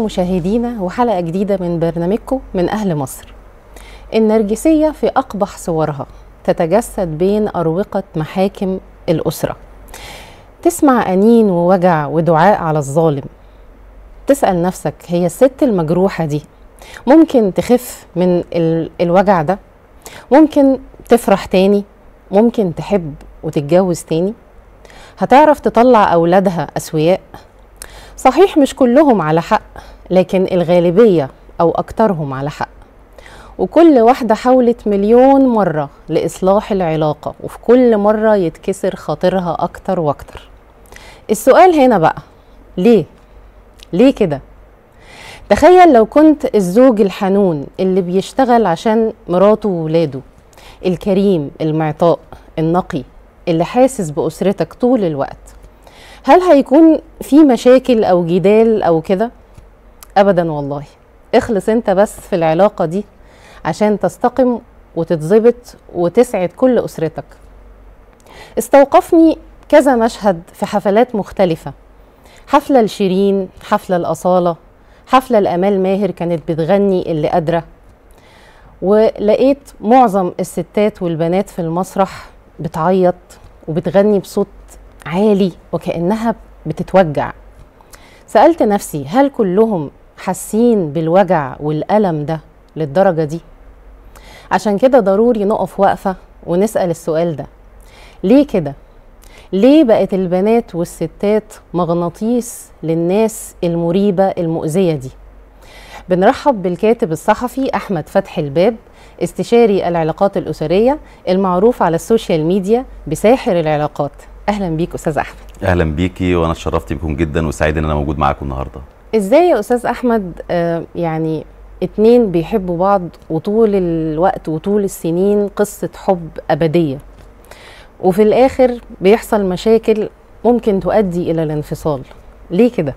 مشاهدينا وحلقة جديدة من برنامجكم من أهل مصر النرجسية في أقبح صورها تتجسد بين أروقة محاكم الأسرة تسمع أنين ووجع ودعاء على الظالم تسأل نفسك هي الست المجروحة دي ممكن تخف من ال- الوجع ده ممكن تفرح تاني ممكن تحب وتتجوز تاني هتعرف تطلع أولادها أسوياء صحيح مش كلهم على حق لكن الغالبية أو أكترهم على حق وكل واحدة حاولت مليون مرة لإصلاح العلاقة وفي كل مرة يتكسر خاطرها أكتر وأكتر السؤال هنا بقى ليه؟ ليه كده؟ تخيل لو كنت الزوج الحنون اللي بيشتغل عشان مراته وولاده الكريم المعطاء النقي اللي حاسس بأسرتك طول الوقت هل هيكون في مشاكل أو جدال أو كده؟ أبدا والله اخلص انت بس في العلاقة دي عشان تستقم وتتظبط وتسعد كل أسرتك استوقفني كذا مشهد في حفلات مختلفة حفلة لشيرين حفلة الأصالة حفلة لأمال ماهر كانت بتغني اللي قادرة ولقيت معظم الستات والبنات في المسرح بتعيط وبتغني بصوت عالي وكأنها بتتوجع سألت نفسي هل كلهم حاسين بالوجع والألم ده للدرجة دي عشان كده ضروري نقف وقفة ونسأل السؤال ده ليه كده؟ ليه بقت البنات والستات مغناطيس للناس المريبة المؤذية دي؟ بنرحب بالكاتب الصحفي أحمد فتحي الباب استشاري العلاقات الأسرية المعروف على السوشيال ميديا بساحر العلاقات أهلا بيك أستاذ أحمد اهلا بيكي وانا اتشرفت بيكم جدا وسعيد ان انا موجود معاكم النهارده ازاي يا استاذ احمد آه يعني اتنين بيحبوا بعض وطول الوقت وطول السنين قصة حب أبدية وفي الآخر بيحصل مشاكل ممكن تؤدي إلى الانفصال ليه كده؟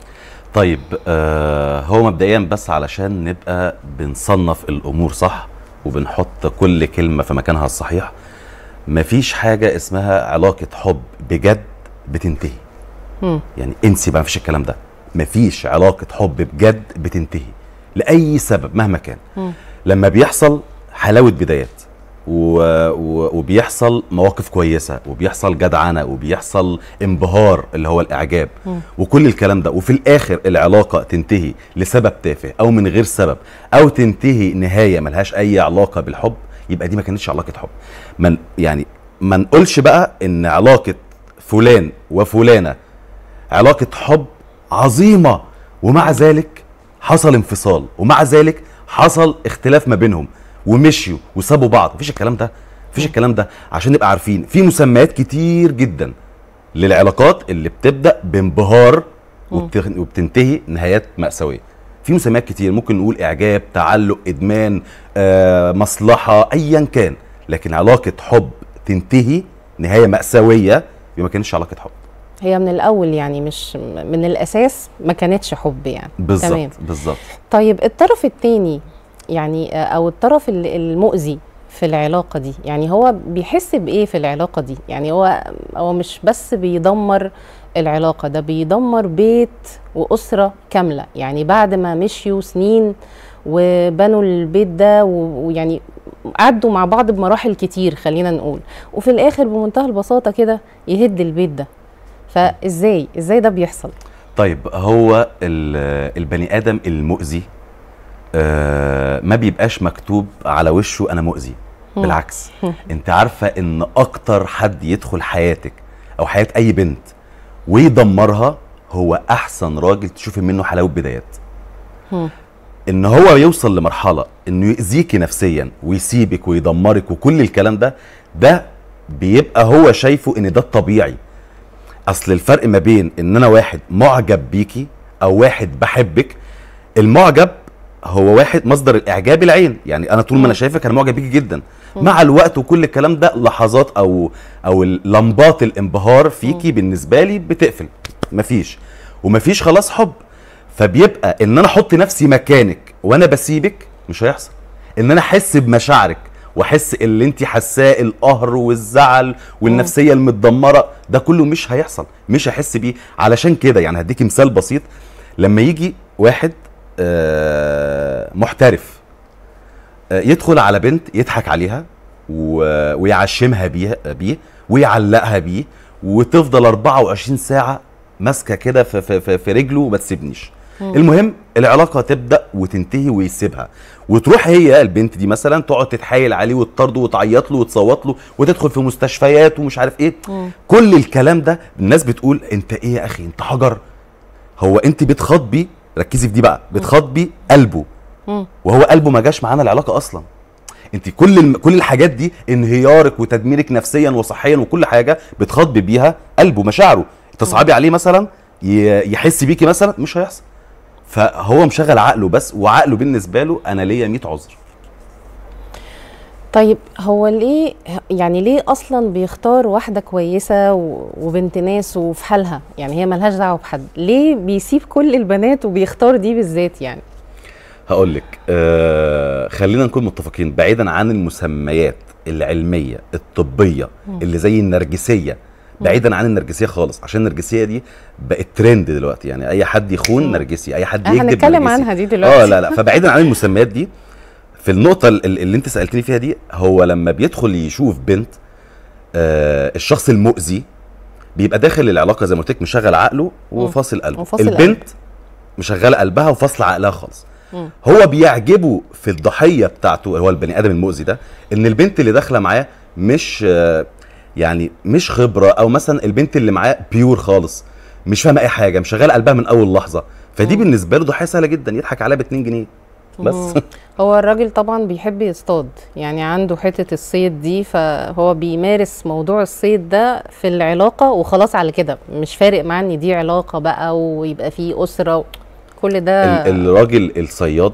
طيب آه هو مبدئيا بس علشان نبقى بنصنف الامور صح وبنحط كل كلمه في مكانها الصحيح مفيش حاجه اسمها علاقه حب بجد بتنتهي مم. يعني انسي بقى مفيش الكلام ده مفيش علاقه حب بجد بتنتهي لاي سبب مهما كان مم. لما بيحصل حلاوه بدايات و... و... وبيحصل مواقف كويسه وبيحصل جدعنه وبيحصل انبهار اللي هو الاعجاب مم. وكل الكلام ده وفي الاخر العلاقه تنتهي لسبب تافه او من غير سبب او تنتهي نهايه ملهاش اي علاقه بالحب يبقى دي ما كانتش علاقه حب من يعني ما نقولش بقى ان علاقه فلان وفلانه علاقه حب عظيمه ومع ذلك حصل انفصال ومع ذلك حصل اختلاف ما بينهم ومشيوا وسابوا بعض مفيش الكلام ده مفيش الكلام ده عشان نبقى عارفين في مسميات كتير جدا للعلاقات اللي بتبدا بانبهار وبت- وبتنتهي نهايات مأساوية في مسميات كتير ممكن نقول اعجاب تعلق ادمان آه، مصلحه ايا كان لكن علاقه حب تنتهي نهايه مأساوية يبقى ما كانتش علاقه حب هي من الأول يعني مش من الأساس ما كانتش حب يعني بالظبط تمام بالظبط طيب الطرف التاني يعني آه، أو الطرف ال- المؤذي في العلاقة دي يعني هو بيحس بإيه في العلاقة دي يعني هو هو مش بس بيدمر العلاقة ده بيدمر بيت وأسرة كاملة يعني بعد ما مشيوا سنين وبنوا البيت ده و- ويعني عدوا مع بعض بمراحل كتير خلينا نقول وفي الآخر بمنتهى البساطة كده يهد البيت ده فإزاي إزاي ده بيحصل طيب هو ال- البني ادم المؤذي آه، ما بيبقاش مكتوب على وشه انا مؤذي مم. بالعكس انت عارفه ان اكتر حد يدخل حياتك او حياه اي بنت ويدمرها هو احسن راجل تشوفي منه حلاوه بدايات مم. ان هو يوصل لمرحله انه يأذيكي نفسيا ويسيبك ويدمرك وكل الكلام ده ده بيبقى هو شايفه ان ده الطبيعي اصل الفرق ما بين ان انا واحد معجب بيكي او واحد بحبك المعجب هو واحد مصدر الاعجاب العين يعني انا طول ما انا شايفك انا معجب بيكي جدا مع الوقت وكل الكلام ده لحظات او او لمبات الانبهار فيكي بالنسبه لي بتقفل مفيش ومفيش خلاص حب فبيبقى ان انا احط نفسي مكانك وانا بسيبك مش هيحصل ان انا احس بمشاعرك واحس اللي انت حاساه القهر والزعل والنفسيه المتدمره ده كله مش هيحصل مش هحس بيه علشان كده يعني هديكي مثال بسيط لما يجي واحد آه، محترف آه، يدخل على بنت يضحك عليها و- ويعشمها بيه بيه ويعلقها بيه وتفضل 24 ساعه ماسكه كده في, في, في, في رجله وما تسيبنيش المهم العلاقه تبدا وتنتهي ويسيبها وتروح هي البنت دي مثلا تقعد تتحايل عليه وتطرده وتعيط له وتصوت له وتدخل في مستشفيات ومش عارف ايه مم. كل الكلام ده الناس بتقول انت ايه يا اخي انت حجر هو انت بتخاطبي ركزي في دي بقى بتخاطبي قلبه مم. وهو قلبه ما جاش معانا العلاقه اصلا انت كل الم... كل الحاجات دي انهيارك وتدميرك نفسيا وصحيا وكل حاجه بتخاطبي بيها قلبه مشاعره تصعبي عليه مثلا ي... يحس بيكي مثلا مش هيحصل فهو مشغل عقله بس وعقله بالنسبه له انا ليا 100 عذر طيب هو ليه يعني ليه اصلا بيختار واحده كويسه و- وبنت ناس وفي حالها يعني هي ملهاش دعوه بحد ليه بيسيب كل البنات وبيختار دي بالذات يعني هقول لك آه خلينا نكون متفقين بعيدا عن المسميات العلميه الطبيه اللي زي النرجسيه بعيدا عن النرجسيه خالص عشان النرجسيه دي بقت ترند دلوقتي يعني اي حد يخون مم. نرجسي اي حد آه، يكذب هنتكلم نرجسي. عنها دي دلوقتي. اه لا لا فبعيدا عن المسميات دي في النقطه ال- ال- اللي انت سالتني فيها دي هو لما بيدخل يشوف بنت آه الشخص المؤذي بيبقى داخل العلاقه زي ما قلت لك مشغل عقله وفاصل قلبه وفاصل البنت مشغله قلبها وفاصله عقلها خالص مم. هو بيعجبه في الضحيه بتاعته هو البني ادم المؤذي ده ان البنت اللي داخله معاه مش آه، يعني مش خبره او مثلا البنت اللي معاه بيور خالص مش فاهمه اي حاجه مشغله قلبها من اول لحظه فدي مم. بالنسبه له ضحيه سهله جدا يضحك عليها ب 2 جنيه بس مم. هو الراجل طبعا بيحب يصطاد يعني عنده حتة الصيد دي فهو بيمارس موضوع الصيد ده في العلاقة وخلاص على كده مش فارق معاه ان دي علاقة بقى ويبقى فيه أسرة و- كل ده ال- الراجل الصياد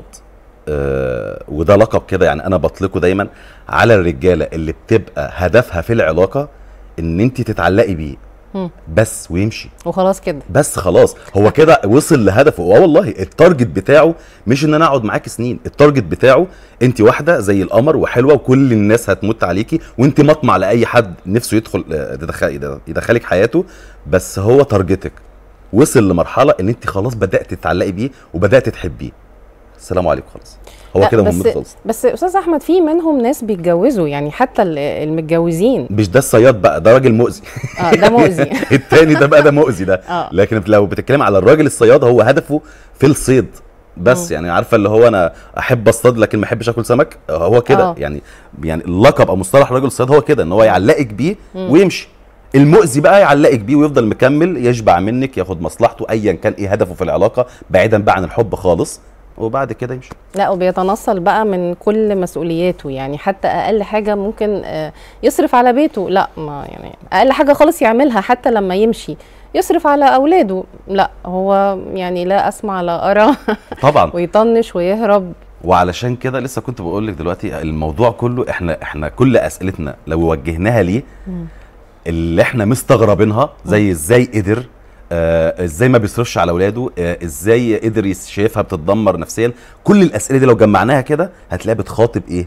آه وده لقب كده يعني انا بطلقه دايما على الرجاله اللي بتبقى هدفها في العلاقه ان انت تتعلقي بيه مم. بس ويمشي وخلاص كده بس خلاص هو كده وصل لهدفه اه والله التارجت بتاعه مش ان انا اقعد معاك سنين التارجت بتاعه انت واحده زي القمر وحلوه وكل الناس هتموت عليكي وانت مطمع لاي حد نفسه يدخل آه، يدخل يدخلك حياته بس هو تارجتك وصل لمرحله ان انت خلاص بدات تتعلقي بيه وبدات تحبيه السلام عليكم خلاص هو لا، كده بس مهمته خلص بس استاذ احمد في منهم ناس بيتجوزوا يعني حتى ال- المتجوزين مش ده الصياد بقى ده راجل مؤذي اه ده مؤذي التاني ده بقى ده مؤذي ده اه لكن لو بتتكلم على الراجل الصياد هو هدفه في الصيد بس مم. يعني عارفه اللي هو انا احب اصطاد لكن ما احبش اكل سمك هو كده آه. يعني يعني اللقب او مصطلح راجل الصياد هو كده ان هو يعلقك بيه مم. ويمشي المؤذي بقى يعلقك بيه ويفضل مكمل يشبع منك ياخد مصلحته ايا كان ايه هدفه في العلاقه بعيدا بقى عن الحب خالص وبعد كده يمشي لا وبيتنصل بقى من كل مسؤولياته يعني حتى اقل حاجه ممكن آه، يصرف على بيته لا ما يعني اقل حاجه خالص يعملها حتى لما يمشي يصرف على اولاده لا هو يعني لا اسمع لا ارى طبعا ويطنش ويهرب وعلشان كده لسه كنت بقول لك دلوقتي الموضوع كله احنا احنا كل اسئلتنا لو وجهناها ليه مم. اللي احنا مستغربينها زي ازاي قدر آه ازاي ما بيصرفش على اولاده آه ازاي قدر يس- شايفها بتتدمر نفسيا كل الاسئله دي لو جمعناها كده هتلاقيها بتخاطب ايه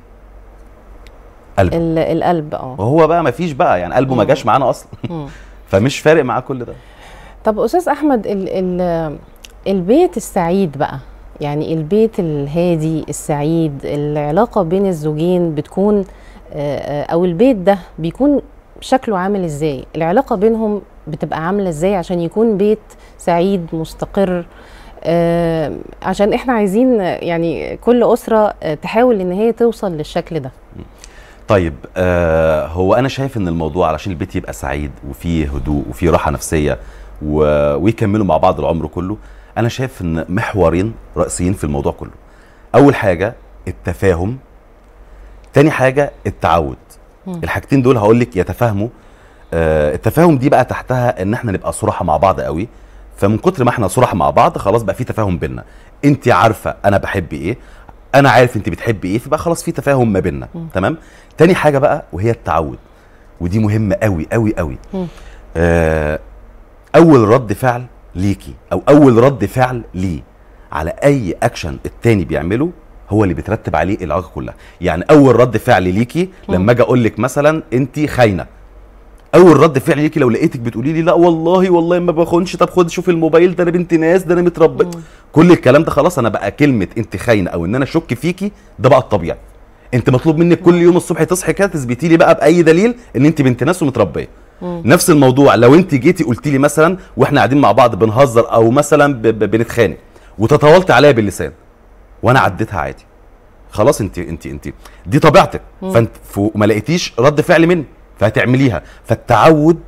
قلبه ال- القلب اه وهو بقى ما فيش بقى يعني قلبه ما مم. جاش معانا اصلا مم. فمش فارق معاه كل ده طب استاذ احمد ال ال البيت السعيد بقى يعني البيت الهادي السعيد العلاقه بين الزوجين بتكون آه، آه، او البيت ده بيكون شكله عامل ازاي العلاقه بينهم بتبقى عامله ازاي عشان يكون بيت سعيد مستقر آه، عشان احنا عايزين آه، يعني كل اسره آه، تحاول ان هي توصل للشكل ده طيب آه هو انا شايف ان الموضوع علشان البيت يبقى سعيد وفيه هدوء وفيه راحه نفسيه و... ويكملوا مع بعض العمر كله انا شايف ان محورين رئيسيين في الموضوع كله اول حاجه التفاهم تاني حاجه التعود مم. الحاجتين دول هقول لك يتفاهموا آه التفاهم دي بقى تحتها ان احنا نبقى صراحه مع بعض قوي فمن كتر ما احنا صراحه مع بعض خلاص بقى في تفاهم بينا انت عارفه انا بحب ايه انا عارف انت بتحبي ايه فبقى خلاص في تفاهم ما بيننا مم. تمام تاني حاجه بقى وهي التعود ودي مهمه قوي قوي قوي مم. آه اول رد فعل ليكي او اول رد فعل ليه على اي اكشن التاني بيعمله هو اللي بيترتب عليه العلاقه كلها يعني اول رد فعل ليكي مم. لما اجي اقول لك مثلا انت خاينه اول رد فعل ليكي لو لقيتك بتقولي لي لا والله والله ما بخونش طب خد شوف الموبايل ده انا بنت ناس ده انا متربي مم. كل الكلام ده خلاص انا بقى كلمه انت خاينه او ان انا اشك فيكي ده بقى الطبيعي انت مطلوب منك كل يوم الصبح تصحي كده تثبتي لي بقى باي دليل ان انت بنت ناس ومتربيه مم. نفس الموضوع لو انت جيتي قلتي لي مثلا واحنا قاعدين مع بعض بنهزر او مثلا ب- ب- بنتخانق وتطاولت عليا باللسان وانا عديتها عادي خلاص انت انت انت دي طبيعتك مم. فانت ف- وما لقيتيش رد فعل مني فهتعمليها فالتعود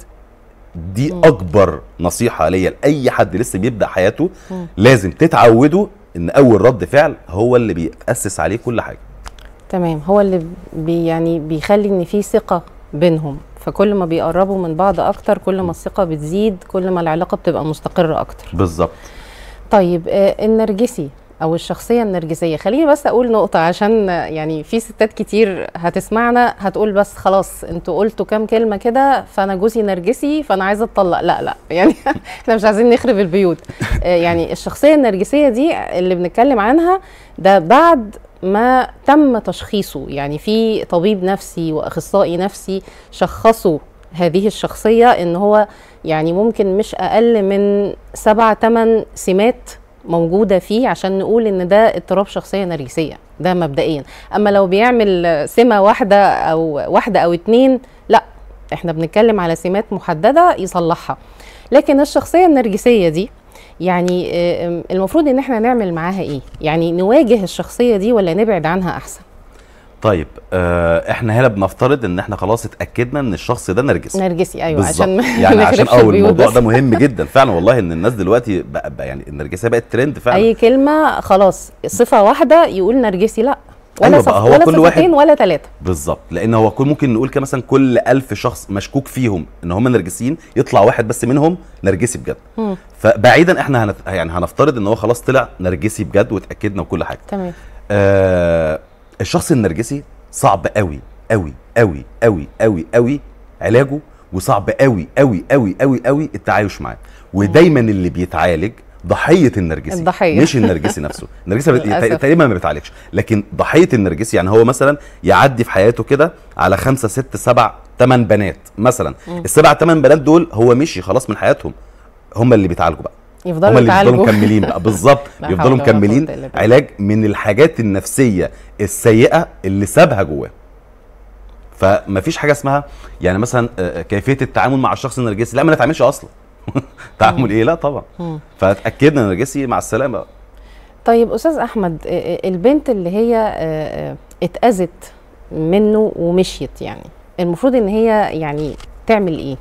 دي مم. اكبر نصيحه ليا لاي حد لسه بيبدا حياته مم. لازم تتعودوا ان اول رد فعل هو اللي بيأسس عليه كل حاجه تمام هو اللي بي يعني بيخلي ان في ثقه بينهم فكل ما بيقربوا من بعض اكتر كل ما الثقه بتزيد كل ما العلاقه بتبقى مستقره اكتر بالظبط طيب آه، النرجسي او الشخصيه النرجسيه خليني بس اقول نقطه عشان آه، يعني في ستات كتير هتسمعنا هتقول بس خلاص انتوا قلتوا كام كلمه كده فانا جوزي نرجسي فانا عايزه اتطلق لا لا يعني احنا مش عايزين نخرب البيوت آه، يعني الشخصيه النرجسيه دي اللي بنتكلم عنها ده بعد ما تم تشخيصه يعني في طبيب نفسي واخصائي نفسي شخصوا هذه الشخصيه ان هو يعني ممكن مش اقل من سبع ثمان سمات موجوده فيه عشان نقول ان ده اضطراب شخصيه نرجسيه ده مبدئيا اما لو بيعمل سمه واحده او واحده او اتنين لا احنا بنتكلم على سمات محدده يصلحها لكن الشخصيه النرجسيه دي يعني آه، المفروض ان احنا نعمل معاها ايه يعني نواجه الشخصيه دي ولا نبعد عنها احسن طيب آه احنا هنا بنفترض ان احنا خلاص اتاكدنا ان الشخص ده نرجسي نرجسي ايوه بالظبط. عشان ما يعني عشان نخربش اه البيوت الموضوع بس. ده مهم جدا فعلا والله ان الناس دلوقتي بقى, بقى يعني النرجسيه بقت ترند فعلا اي كلمه خلاص صفه واحده يقول نرجسي لا ولا أيوة صف بقى، هو ولا كل واحد- صفتين ولا ثلاثه بالظبط لان هو كل ممكن نقول كده مثلا كل ألف شخص مشكوك فيهم ان هم نرجسيين يطلع واحد بس منهم نرجسي بجد مم. فبعيدا احنا هنت... يعني هنفترض ان هو خلاص طلع نرجسي بجد واتاكدنا وكل حاجه تمام آه الشخص النرجسي صعب قوي قوي قوي قوي قوي قوي علاجه وصعب قوي قوي قوي قوي قوي التعايش معاه ودايما اللي بيتعالج ضحيه النرجسي الضحية. مش النرجسي نفسه النرجسي بت- للأسف. تقريبا ما بيتعالجش لكن ضحيه النرجسي يعني هو مثلا يعدي في حياته كده على خمسة ست سبع ثمان بنات مثلا مم. السبع ثمان بنات دول هو مشي خلاص من حياتهم هم اللي بيتعالجوا بقى هم يفضلوا اللي بيفضلوا يتعالجوا مكملين بقى بالظبط لا حول يفضلوا ولا قوة مكملين إلا بالله. علاج من الحاجات النفسيه السيئه اللي سابها جواه فمفيش حاجه اسمها يعني مثلا آه، كيفيه التعامل مع الشخص النرجسي لا ما نتعاملش اصلا تعامل ايه لا طبعا مم. فاتاكدنا النرجسي مع السلامه طيب استاذ احمد آه، آه، البنت اللي هي آه، آه، اتاذت منه ومشيت يعني المفروض ان هي يعني تعمل ايه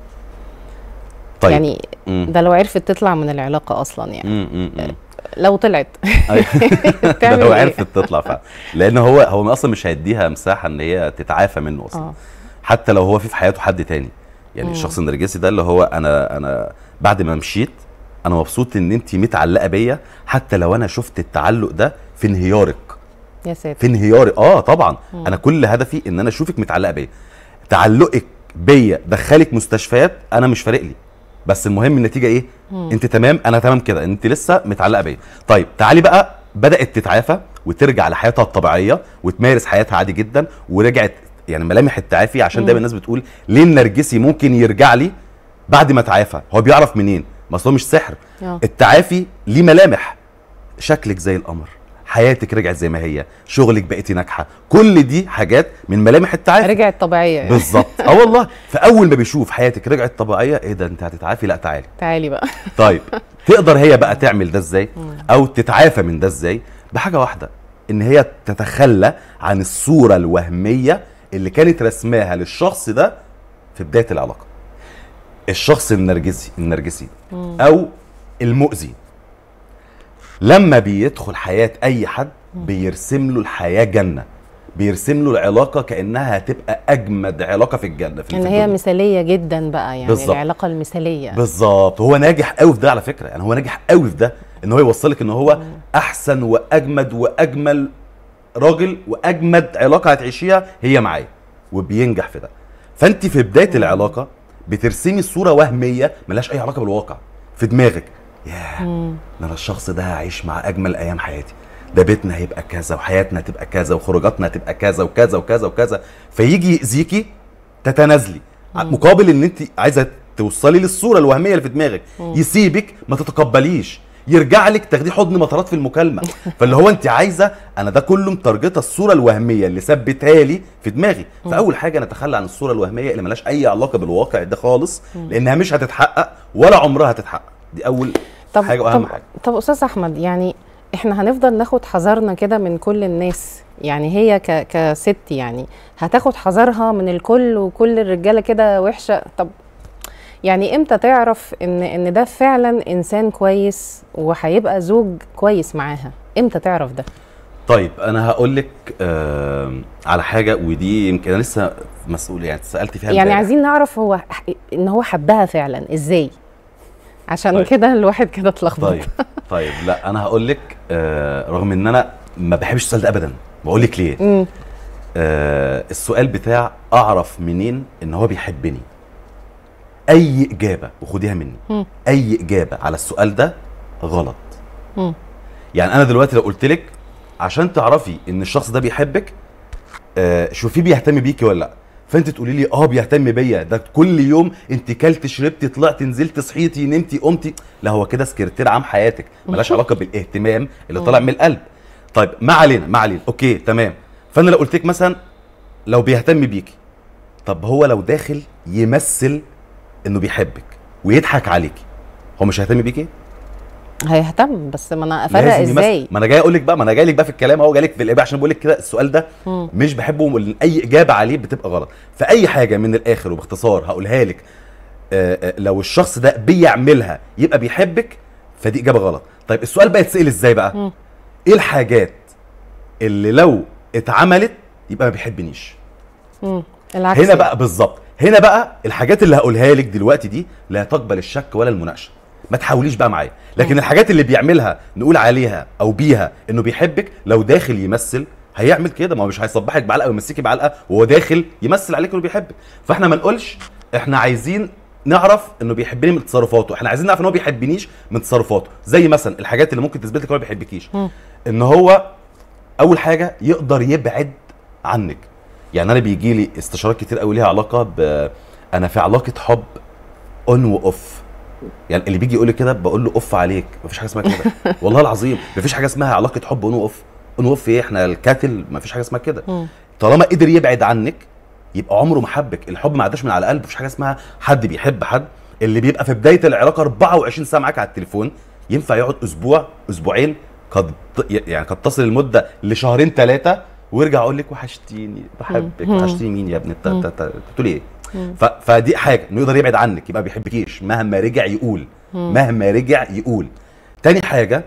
طيب يعني مم. ده لو عرفت تطلع من العلاقه اصلا يعني مم، مم، مم. لو طلعت أيوة. ده تعمل لو إيه؟ عرفت تطلع فعلا لان هو هو اصلا مش هيديها مساحه ان هي تتعافى منه اصلا اه حتى لو هو في في حياته حد تاني يعني مم. الشخص النرجسي ده اللي هو انا انا بعد ما مشيت انا مبسوط ان انت متعلقه بيا حتى لو انا شفت التعلق ده في انهيارك يا ساتر في انهياري اه طبعا مم. انا كل هدفي ان انا اشوفك متعلقه بيا تعلقك بيا دخلك مستشفيات انا مش فارق لي بس المهم النتيجه ايه مم. انت تمام انا تمام كده انت لسه متعلقه بيا طيب تعالي بقى بدات تتعافى وترجع لحياتها الطبيعيه وتمارس حياتها عادي جدا ورجعت يعني ملامح التعافي عشان مم. دايما الناس بتقول ليه النرجسي ممكن يرجع لي بعد ما تعافى هو بيعرف منين ما أصل هو مش سحر اه التعافي ليه ملامح شكلك زي القمر حياتك رجعت زي ما هي شغلك بقيتي ناجحه كل دي حاجات من ملامح التعافي رجعت طبيعيه يعني. بالظبط اه والله فاول ما بيشوف حياتك رجعت طبيعيه ايه ده انت هتتعافي لا تعالي تعالي بقى طيب تقدر هي بقى تعمل ده ازاي مم. او تتعافى من ده ازاي بحاجه واحده ان هي تتخلى عن الصوره الوهميه اللي كانت رسماها للشخص ده في بدايه العلاقه الشخص النرجسي النرجسي مم. او المؤذي لما بيدخل حياه اي حد بيرسم له الحياه جنه بيرسم له العلاقه كانها هتبقى اجمد علاقه في الجنه في ان في هي الدنيا. مثاليه جدا بقى يعني بالظبط. العلاقه المثاليه بالظبط هو ناجح قوي في ده على فكره يعني هو ناجح قوي في ده ان هو يوصلك ان هو احسن واجمد واجمل راجل واجمد علاقه هتعيشيها هي معاه وبينجح في ده فانت في بدايه العلاقه بترسمي صوره وهميه ملهاش اي علاقه بالواقع في دماغك ياه مم. ده انا الشخص ده هعيش معاه اجمل ايام حياتي ده بيتنا هيبقى كذا وحياتنا هتبقى كذا وخروجاتنا هتبقى كذا وكذا وكذا وكذا فيجي يأذيكي تتنازلي ع- مقابل ان انت عايزه توصلي للصوره الوهميه اللي في دماغك يسيبك ما تتقبليش يرجع لك تاخديه حضن مطارات في المكالمه فاللي هو انت عايزه انا ده كله مترجطه الصوره الوهميه اللي ثبتها لي في دماغي فاول حاجه نتخلى عن الصوره الوهميه اللي ملهاش اي علاقه بالواقع ده خالص لانها مش هتتحقق ولا عمرها هتتحقق دي اول طب حاجه واهم طب حاجه طب استاذ احمد يعني احنا هنفضل ناخد حذرنا كده من كل الناس يعني هي ك كست يعني هتاخد حذرها من الكل وكل الرجاله كده وحشه طب يعني امتى تعرف ان ان ده فعلا انسان كويس وهيبقى زوج كويس معاها امتى تعرف ده طيب انا هقول لك آه على حاجه ودي يمكن انا لسه مسؤول يعني سالت فيها يعني امبارح. عايزين نعرف هو ح- ان هو حبها فعلا ازاي عشان طيب. كده الواحد كده اتلخبط طيب طيب لا انا هقول لك آه رغم ان انا ما بحبش السؤال ده ابدا بقول لك ليه امم آه السؤال بتاع اعرف منين ان هو بيحبني اي اجابه وخديها مني مم. اي اجابه على السؤال ده غلط مم. يعني انا دلوقتي لو قلت لك عشان تعرفي ان الشخص ده بيحبك آه شوفيه بيهتم بيكي ولا لا فانت تقولي لي اه بيهتم بيا ده كل يوم انت كلت شربتي طلعتي نزلتي صحيتي نمتي قمتي لا هو كده سكرتير عام حياتك ملهاش علاقه بالاهتمام اللي طالع من القلب طيب ما علينا ما علينا اوكي تمام فانا لو قلت لك مثلا لو بيهتم بيكي طب هو لو داخل يمثل انه بيحبك ويضحك عليكي هو مش هيهتم بيكي هيهتم بس ما انا افرق لازم يمثل. ازاي ما انا جاي اقول لك بقى ما انا جاي لك بقى في الكلام اهو جاي لك في الاجابه عشان بقول لك كده السؤال ده مم. مش بحبه وال- اي اجابه عليه بتبقى غلط فاي حاجه من الاخر وباختصار هقولها لك آه، آه، لو الشخص ده بيعملها يبقى بيحبك فدي اجابه غلط طيب السؤال بقى يتسال ازاي بقى مم. ايه الحاجات اللي لو اتعملت يبقى ما بيحبنيش مم. العكس هنا بقى بالظبط هنا بقى الحاجات اللي هقولها لك دلوقتي دي لا تقبل الشك ولا المناقشه ما تحاوليش بقى معايا لكن الحاجات اللي بيعملها نقول عليها او بيها انه بيحبك لو داخل يمثل هيعمل كده ما هو مش هيصبحك بعلقه ويمسكي بعلقه وهو داخل يمثل عليك انه بيحبك فاحنا ما نقولش احنا عايزين نعرف انه بيحبني من تصرفاته احنا عايزين نعرف ان هو بيحبنيش من تصرفاته زي مثلا الحاجات اللي ممكن تثبت لك ان هو ما بيحبكيش مم. ان هو اول حاجه يقدر يبعد عنك يعني انا بيجي لي استشارات كتير قوي ليها علاقه ب انا في علاقه حب اون واوف يعني اللي بيجي يقول لي كده بقول له اوف عليك مفيش حاجه اسمها كده والله العظيم مفيش حاجه اسمها علاقه حب اون واوف اون واوف ايه احنا الكاتل مفيش حاجه اسمها كده مم. طالما قدر يبعد عنك يبقى عمره ما حبك الحب ما عداش من على قلب مفيش حاجه اسمها حد بيحب حد اللي بيبقى في بدايه العلاقه 24 ساعه معاك على التليفون ينفع يقعد اسبوع اسبوعين قد يعني قد تصل المده لشهرين ثلاثه ويرجع يقول لك وحشتيني بحبك مم. وحشتيني مين يا ابني انت مم. انت انت بتقول ايه مم. ف... فدي حاجه انه يقدر يبعد عنك يبقى ما بيحبكيش مهما رجع يقول مم. مهما رجع يقول تاني حاجه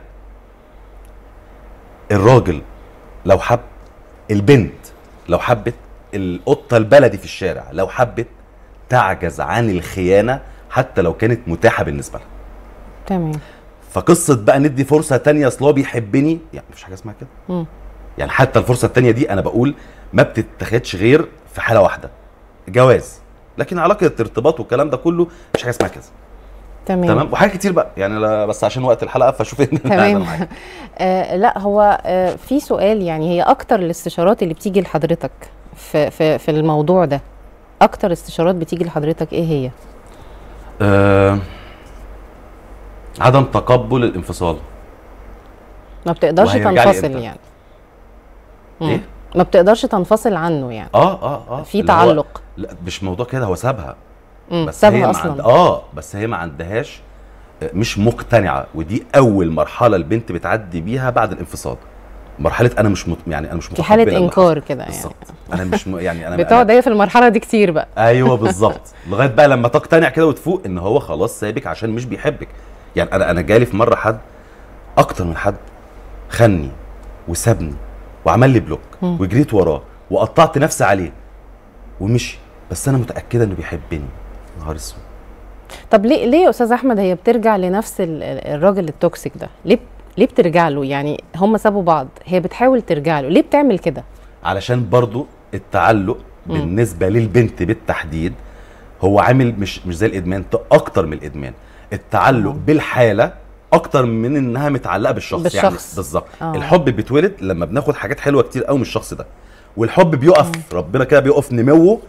الراجل لو حب البنت لو حبت القطه البلدي في الشارع لو حبت تعجز عن الخيانه حتى لو كانت متاحه بالنسبه لها تمام فقصه بقى ندي فرصه تانية اصل هو بيحبني يعني مفيش حاجه اسمها كده مم. يعني حتى الفرصه التانية دي انا بقول ما بتتاخدش غير في حاله واحده جواز لكن علاقه ارتباط والكلام ده كله مفيش حاجه اسمها كده تمام تمام وحاجات كتير بقى يعني لا بس عشان وقت الحلقه فشوف ان تمام آه لا هو آه في سؤال يعني هي اكتر الاستشارات اللي بتيجي لحضرتك في في في الموضوع ده اكتر استشارات بتيجي لحضرتك ايه هي آه عدم تقبل الانفصال ما بتقدرش وهيرجع لي تنفصل إمتى؟ يعني مم. ايه ما بتقدرش تنفصل عنه يعني اه اه اه في اللي هو- تعلق لا مش موضوع كده هو سابها مم. بس هي سابها ما عند... اصلا اه بس هي ما عندهاش آه، مش مقتنعه ودي اول مرحله البنت بتعدي بيها بعد الانفصال مرحله انا مش مت... يعني انا مش في متقبلة حاله اللي انكار حصل. كده يعني بالظبط انا مش م... يعني انا بتقعد هي في المرحله دي كتير بقى ايوه بالظبط لغايه بقى لما تقتنع كده وتفوق ان هو خلاص سابك عشان مش بيحبك يعني انا انا جالي في مره حد اكتر من حد خني وسابني وعمل لي بلوك مم. وجريت وراه وقطعت نفسي عليه ومشي بس انا متاكده انه بيحبني نهار اسود طب ليه ليه يا استاذ احمد هي بترجع لنفس ال- ال- الراجل التوكسيك ده ليه ليه بترجع له يعني هم سابوا بعض هي بتحاول ترجع له ليه بتعمل كده علشان برضو التعلق مم. بالنسبه للبنت بالتحديد هو عامل مش مش زي الادمان ده اكتر من الادمان التعلق مم. بالحاله اكتر من انها متعلقه بالشخص, يعني بالشخص. بالظبط آه. الحب بيتولد لما بناخد حاجات حلوه كتير قوي من الشخص ده والحب بيقف ربنا كده بيقف نموه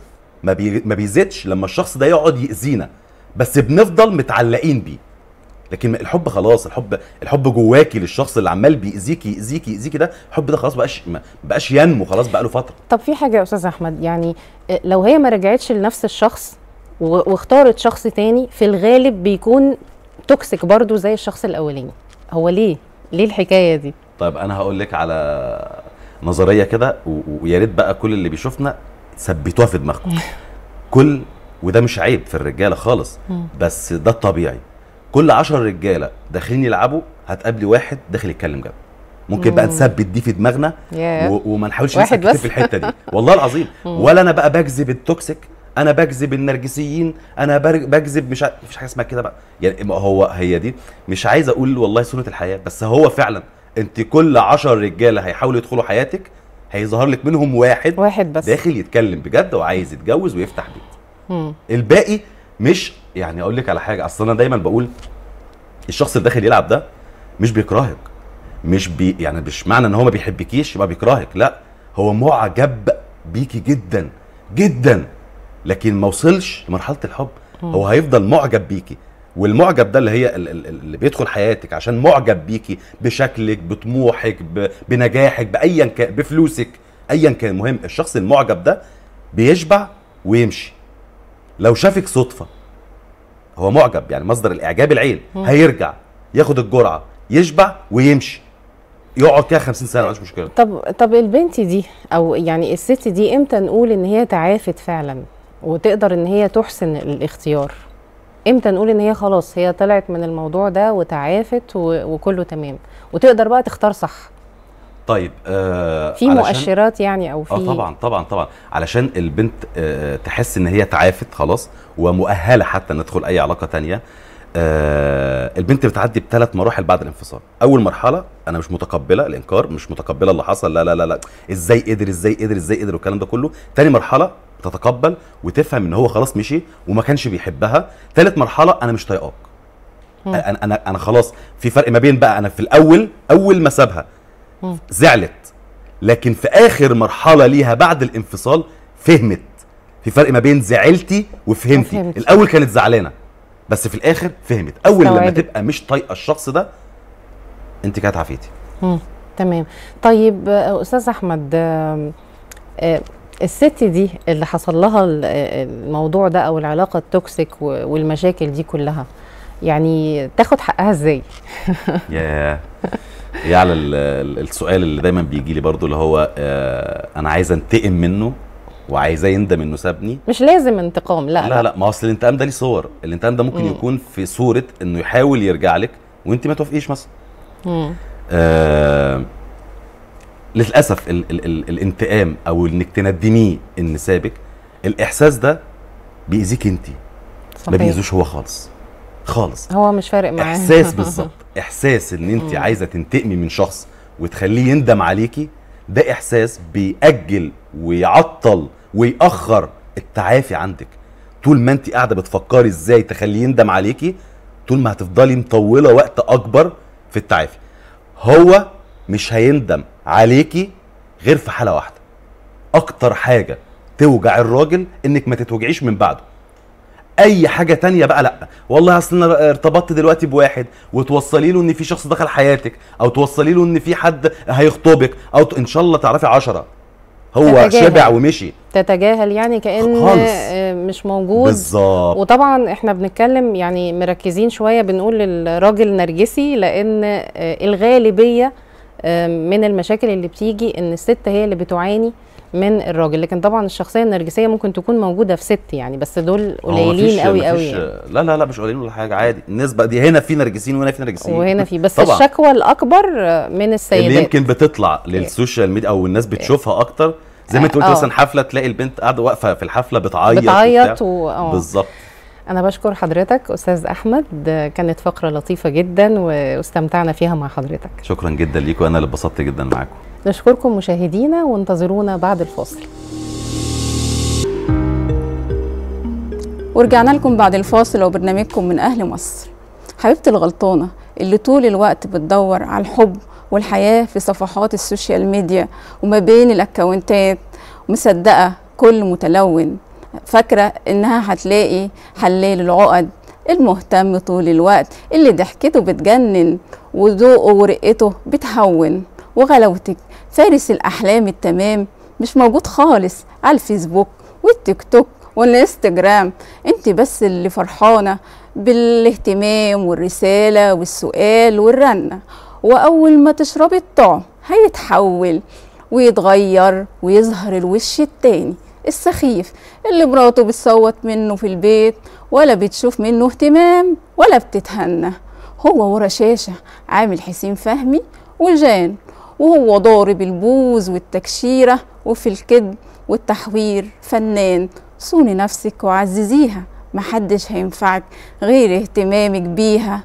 ما, بي... ما بيزيدش لما الشخص ده يقعد يأذينا بس بنفضل متعلقين بيه لكن الحب خلاص الحب الحب جواكي للشخص اللي عمال بيأذيكي يأذيكي يأذيكي ده الحب ده خلاص بقاش ما بقاش ينمو خلاص بقى له فتره طب في حاجه يا استاذ احمد يعني آه، لو هي ما رجعتش لنفس الشخص و- واختارت شخص تاني في الغالب بيكون توكسيك برضو زي الشخص الاولاني هو ليه ليه الحكايه دي طيب انا هقول لك على نظريه كده و- و- ويا ريت بقى كل اللي بيشوفنا ثبتوها في دماغكم كل وده مش عيب في الرجاله خالص مم. بس ده الطبيعي كل عشر رجاله داخلين يلعبوا هتقابلي واحد داخل يتكلم جد ممكن بقى مم. نثبت دي في دماغنا ياه. و- وما نحاولش واحد نسكت بس؟ في الحته دي والله العظيم ولا انا بقى بجذب التوكسيك انا بجذب النرجسيين انا بر- بجذب مش ع- مفيش حاجه اسمها كده بقى يعني ما هو هي دي مش عايز اقول والله سنه الحياه بس هو فعلا انت كل عشر رجاله هيحاولوا يدخلوا حياتك هيظهر لك منهم واحد واحد بس داخل يتكلم بجد وعايز يتجوز ويفتح بيت مم. الباقي مش يعني اقول لك على حاجه اصل انا دايما بقول الشخص اللي داخل يلعب ده مش بيكرهك مش بي يعني مش معنى ان هو ما بيحبكيش يبقى بيكرهك لا هو معجب بيكي جدا جدا لكن ما وصلش لمرحله الحب هو هيفضل معجب بيكي والمعجب ده اللي هي ال- ال- اللي بيدخل حياتك عشان معجب بيكي بشكلك بطموحك ب- بنجاحك بايا كان بفلوسك ايا كان المهم الشخص المعجب ده بيشبع ويمشي لو شافك صدفه هو معجب يعني مصدر الاعجاب العين هيرجع ياخد الجرعه يشبع ويمشي يقعد كده 50 سنه مش مشكله طب طب البنت دي او يعني الست دي امتى نقول ان هي تعافت فعلا وتقدر ان هي تحسن الاختيار امتى نقول ان هي خلاص هي طلعت من الموضوع ده وتعافت و- وكله تمام وتقدر بقى تختار صح طيب آه في علشان- مؤشرات يعني او في اه طبعا طبعا طبعا علشان البنت آه تحس ان هي تعافت خلاص ومؤهله حتى ان تدخل اي علاقه تانية آه البنت بتعدي بثلاث مراحل بعد الانفصال اول مرحله انا مش متقبله الانكار مش متقبله اللي حصل لا لا لا لا ازاي قدر ازاي قدر ازاي قدر والكلام ده كله تاني مرحله تتقبل وتفهم ان هو خلاص مشي وما كانش بيحبها تالت مرحله انا مش طايقاك مم. انا انا انا خلاص في فرق ما بين بقى انا في الاول اول ما سابها مم. زعلت لكن في اخر مرحله ليها بعد الانفصال فهمت في فرق ما بين زعلتي وفهمتي وفهمتي. الاول كانت زعلانه بس في الاخر فهمت اول لما استوعبت. تبقى مش طايقه الشخص ده انت كانت عافيتي مم. تمام طيب آه، استاذ احمد آم، آه، الست دي اللي حصل لها ال- آه، الموضوع ده او العلاقه التوكسيك و- والمشاكل دي كلها يعني تاخد حقها ازاي يا يا على ال- ال- السؤال اللي دايما بيجي لي برضو اللي هو آه انا عايز انتقم منه وعايزاه يندم انه سابني مش لازم انتقام لا لا لا ما هو اصل الانتقام ده ليه صور الانتقام ده ممكن مم. يكون في صوره انه يحاول يرجع لك وانت ما توافقيش مثلا مم. آه للاسف ال ال ال الانتقام او انك تندميه ان سابك الاحساس ده بيأذيك انت ما صحيح بيأذوش هو خالص خالص هو مش فارق معاه احساس بالظبط احساس ان انت مم. عايزه تنتقمي من شخص وتخليه يندم عليكي ده احساس بيأجل ويعطل ويأخر التعافي عندك طول ما انت قاعده بتفكري ازاي تخليه يندم عليكي طول ما هتفضلي مطوله وقت اكبر في التعافي هو مش هيندم عليكي غير في حاله واحده اكتر حاجه توجع الراجل انك ما تتوجعيش من بعده اي حاجه تانية بقى لا والله اصل انا ارتبطت دلوقتي بواحد وتوصلي له ان في شخص دخل حياتك او توصلي له ان في حد هيخطبك او ت- ان شاء الله تعرفي عشرة هو تتجاهل. شبع ومشي تتجاهل يعني كأن خالص. آه، مش موجود بالظبط وطبعا احنا بنتكلم يعني مركزين شويه بنقول الراجل نرجسي لان آه، الغالبيه آه، من المشاكل اللي بتيجي ان الست هي اللي بتعاني من الراجل لكن طبعا الشخصيه النرجسيه ممكن تكون موجوده في ست يعني بس دول هو قليلين مفيش- قوي مفيش- قوي يعني. لا لا لا مش قليلين ولا حاجه عادي النسبه دي هنا في نرجسيين وهنا في نرجسيين وهنا في بس طبعا. الشكوى الاكبر آه، من اللي السيدات يمكن بتطلع للسوشيال ميديا او الناس بتشوفها اكتر زي ما انت قلت آه. مثلا حفله تلاقي البنت قاعده واقفه في الحفله بتعيط بتعيط وبتاع. و... آه. بالظبط انا بشكر حضرتك استاذ احمد آه، كانت فقره لطيفه جدا واستمتعنا فيها مع حضرتك شكرا جدا ليكم وانا اللي اتبسطت جدا معاكم نشكركم مشاهدينا وانتظرونا بعد الفاصل ورجعنا لكم بعد الفاصل وبرنامجكم من أهل مصر حبيبتي الغلطانة اللي طول الوقت بتدور على الحب والحياة في صفحات السوشيال ميديا وما بين الأكونتات ومصدقة كل متلون فاكره انها هتلاقي حلال العقد المهتم طول الوقت اللي ضحكته بتجنن وذوقه ورقته بتهون وغلاوتك فارس الاحلام التمام مش موجود خالص على الفيسبوك والتيك توك والانستجرام انت بس اللي فرحانه بالاهتمام والرساله والسؤال والرنه واول ما تشربي الطعم هيتحول ويتغير ويظهر الوش التاني السخيف اللي مراته بتصوت منه في البيت ولا بتشوف منه اهتمام ولا بتتهنى هو ورا شاشة عامل حسين فهمي وجان وهو ضارب البوز والتكشيرة وفي الكذب والتحوير فنان صوني نفسك وعززيها محدش هينفعك غير اهتمامك بيها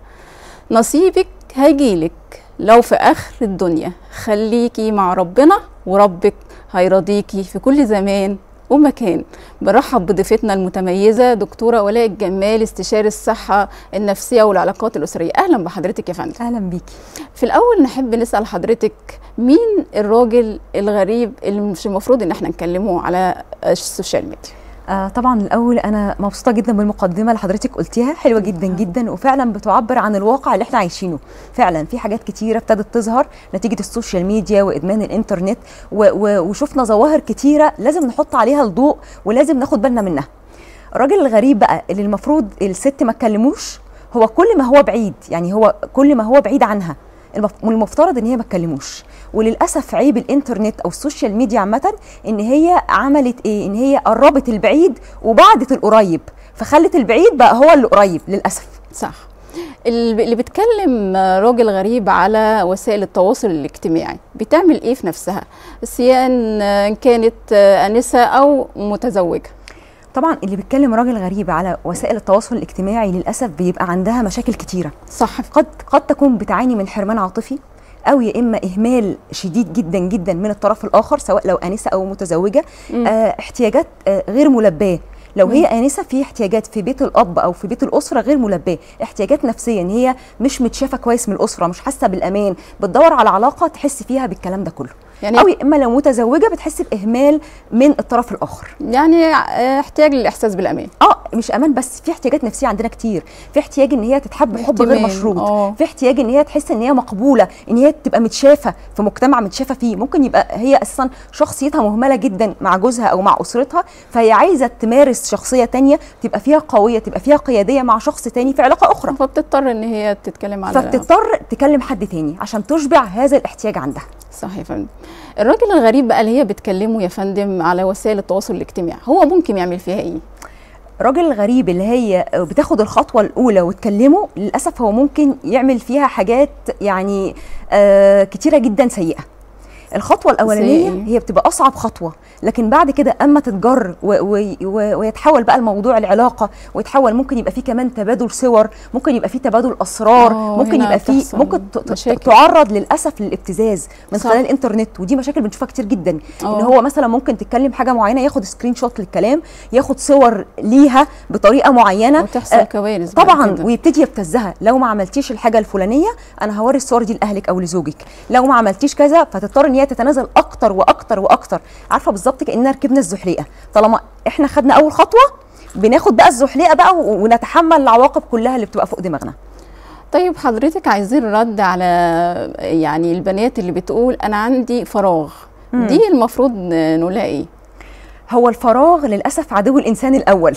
نصيبك هيجيلك لو في آخر الدنيا خليكي مع ربنا وربك هيرضيكي في كل زمان ومكان برحب بضيفتنا المتميزة دكتورة ولاء الجمال استشاري الصحة النفسية والعلاقات الأسرية أهلا بحضرتك يا فندم اهلا بيكي في الأول نحب نسأل حضرتك مين الراجل الغريب اللي مش المفروض إن احنا نكلمه على السوشيال ميديا آه طبعا الاول انا مبسوطه جدا بالمقدمه اللي حضرتك قلتيها حلوه جدا جدا وفعلا بتعبر عن الواقع اللي احنا عايشينه فعلا في حاجات كتيره ابتدت تظهر نتيجه السوشيال ميديا وادمان الانترنت و و وشفنا ظواهر كتيره لازم نحط عليها الضوء ولازم ناخد بالنا منها الراجل الغريب بقى اللي المفروض الست ما تكلموش هو كل ما هو بعيد يعني هو كل ما هو بعيد عنها المف- والمفترض ان هي ما تكلموش وللاسف عيب الانترنت او السوشيال ميديا عامه ان هي عملت ايه ان هي قربت البعيد وبعدت القريب فخلت البعيد بقى هو اللي قريب للاسف صح ال- اللي بتكلم راجل غريب على وسائل التواصل الاجتماعي بتعمل ايه في نفسها سواء ان كانت انسه او متزوجه طبعا اللي بيتكلم راجل غريب على وسائل التواصل الاجتماعي للاسف بيبقى عندها مشاكل كتيره صح قد قد تكون بتعاني من حرمان عاطفي او يا اما اهمال شديد جدا جدا من الطرف الاخر سواء لو انسه او متزوجه مم. آه احتياجات آه غير ملباه لو هي انسه في احتياجات في بيت الاب او في بيت الاسره غير ملباه احتياجات نفسيه ان هي مش متشافه كويس من الاسره مش حاسه بالامان بتدور على علاقه تحس فيها بالكلام ده كله يعني او يا اما لو متزوجه بتحس باهمال من الطرف الاخر يعني احتياج للاحساس بالامان اه مش امان بس في احتياجات نفسيه عندنا كتير في احتياج ان هي تتحب حب غير اهتمام، مشروط آه. في احتياج ان هي تحس ان هي مقبوله ان هي تبقى متشافه في مجتمع متشافه فيه ممكن يبقى هي اساسا شخصيتها مهمله جدا مع جوزها او مع اسرتها فهي عايزه تمارس شخصيه تانية تبقى فيها قويه تبقى فيها قياديه مع شخص تاني في علاقه اخرى فبتضطر ان هي تتكلم على فبتضطر تكلم حد تاني عشان تشبع هذا الاحتياج عندها صح يا فندم الراجل الغريب بقى اللي هي بتكلمه يا فندم على وسائل التواصل الاجتماعي هو ممكن يعمل فيها ايه الراجل الغريب اللي هي بتاخد الخطوه الاولى وتكلمه للاسف هو ممكن يعمل فيها حاجات يعني آه كتيره جدا سيئه الخطوه الاولانيه زي إيه؟ هي بتبقى اصعب خطوه لكن بعد كده اما تتجر و و و ويتحول بقى الموضوع العلاقه ويتحول ممكن يبقى فيه كمان تبادل صور ممكن يبقى فيه تبادل اسرار آه، ممكن هنا يبقى فيه بتحصل ممكن ت- ت- مشاكل. تعرض للاسف للابتزاز من صح. خلال الانترنت ودي مشاكل بنشوفها كتير جدا ان آه. هو مثلا ممكن تتكلم حاجه معينه ياخد سكرين شوت للكلام ياخد صور ليها بطريقه معينه وتحصل آه، كوارث بعد طبعا كده. ويبتدي يبتزها لو ما عملتيش الحاجه الفلانيه انا هوري الصور دي لاهلك او لزوجك لو ما عملتيش كذا فتضطر ان هي تتنازل اكتر واكتر واكتر عارفه بالظبط كاننا ركبنا الزحليقه طالما احنا خدنا اول خطوه بناخد بقى الزحليقه بقى و- ونتحمل العواقب كلها اللي بتبقى فوق دماغنا طيب حضرتك عايزين رد على يعني البنات اللي بتقول انا عندي فراغ دي المفروض نقولها ايه هو الفراغ للاسف عدو الانسان الاول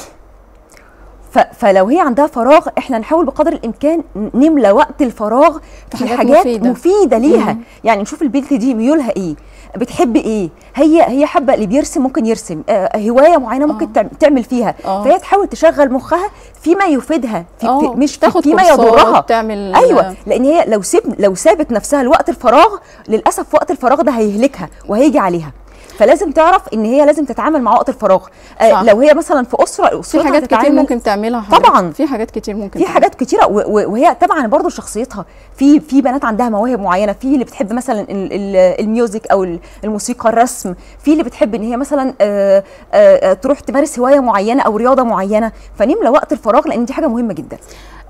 ف... فلو هي عندها فراغ احنا نحاول بقدر الامكان نملى وقت الفراغ في حاجات حاجات, مفيدة. مفيده, مفيدة ليها مم. يعني نشوف البنت دي ميولها ايه بتحب ايه هي هي حابه اللي بيرسم ممكن يرسم آه هوايه معينه ممكن آه. تعم- تعمل فيها آه. فهي تحاول تشغل مخها فيما يفيدها في آه، مش في تاخد فيما كورسات، يضرها تعمل- ايوه لان هي لو سيب لو سابت نفسها لوقت الفراغ للاسف وقت الفراغ ده هيهلكها وهيجي عليها فلازم تعرف ان هي لازم تتعامل مع وقت الفراغ صح. آه لو هي مثلا في اسره في اسرتها حاجات كتير تتعامل- ممكن تعملها حضرتك. طبعاً. في حاجات كتير ممكن في تعملها. حاجات كتيره و- و- وهي طبعا برضو شخصيتها في في بنات عندها مواهب معينه في اللي بتحب مثلا ال- ال- الميوزك او ال- الموسيقى الرسم في اللي بتحب ان هي مثلا آه، آه، آه، تروح تمارس هوايه معينه او رياضه معينه فنملى وقت الفراغ لان دي حاجه مهمه جدا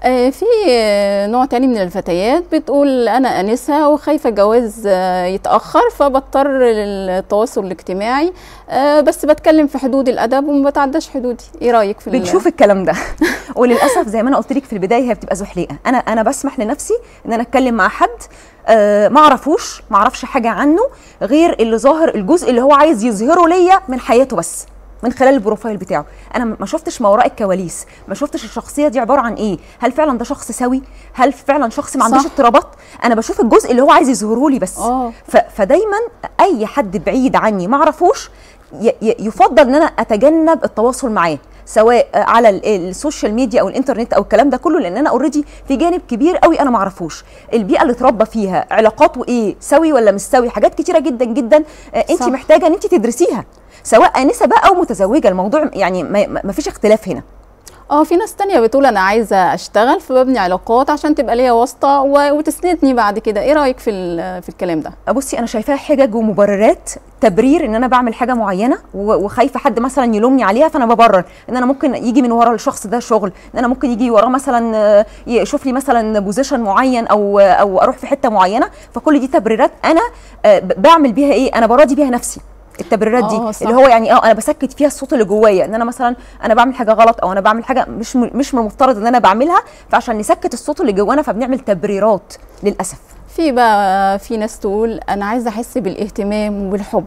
آه، في آه، نوع تاني من الفتيات بتقول انا انسه وخايفه الجواز آه، يتاخر فبضطر للتواصل الاجتماعي آه، بس بتكلم في حدود الادب وما بتعداش حدودي ايه رايك في ال- بنشوف الكلام ده وللاسف زي ما انا قلت لك في البدايه هي بتبقى زحليقه انا انا بسمح لنفسي ان انا اتكلم مع حد آه ما اعرفوش ما اعرفش حاجه عنه غير اللي ظاهر الجزء اللي هو عايز يظهره ليا من حياته بس من خلال البروفايل بتاعه انا ما شفتش ما وراء الكواليس ما شفتش الشخصيه دي عباره عن ايه هل فعلا ده شخص سوي هل فعلا شخص ما عندوش صح. اضطرابات انا بشوف الجزء اللي هو عايز يظهره لي بس اه ف... فدايما اي حد بعيد عني ما اعرفوش ي... ي... يفضل ان انا اتجنب التواصل معاه سواء على ال- السوشيال ميديا او الانترنت او الكلام ده كله لان انا اوريدي في جانب كبير قوي انا ما اعرفوش البيئه اللي اتربى فيها علاقاته ايه سوي ولا مش سوي حاجات كتيره جدا جدا انت صح. محتاجه ان انت تدرسيها سواء انسه بقى او متزوجه الموضوع يعني ما, ما فيش اختلاف هنا اه في ناس تانية بتقول انا عايزه اشتغل فببني علاقات عشان تبقى ليا واسطه و- وتسندني بعد كده ايه رايك في ال- في الكلام ده بصي انا شايفاها حجج ومبررات تبرير ان انا بعمل حاجه معينه و- وخايفه حد مثلا يلومني عليها فانا ببرر ان انا ممكن يجي من ورا الشخص ده شغل ان انا ممكن يجي وراه مثلا آه، يشوف لي مثلا بوزيشن معين او او اروح في حته معينه فكل دي تبريرات انا آه، ب- بعمل بيها ايه انا براضي بيها نفسي التبريرات دي آه، صح. اللي هو يعني اه انا بسكت فيها الصوت اللي جوايا ان انا مثلا انا بعمل حاجه غلط او انا بعمل حاجه مش م- مش من المفترض ان انا بعملها فعشان نسكت الصوت اللي جوانا فبنعمل تبريرات للاسف في بقى في ناس تقول انا عايزه احس بالاهتمام وبالحب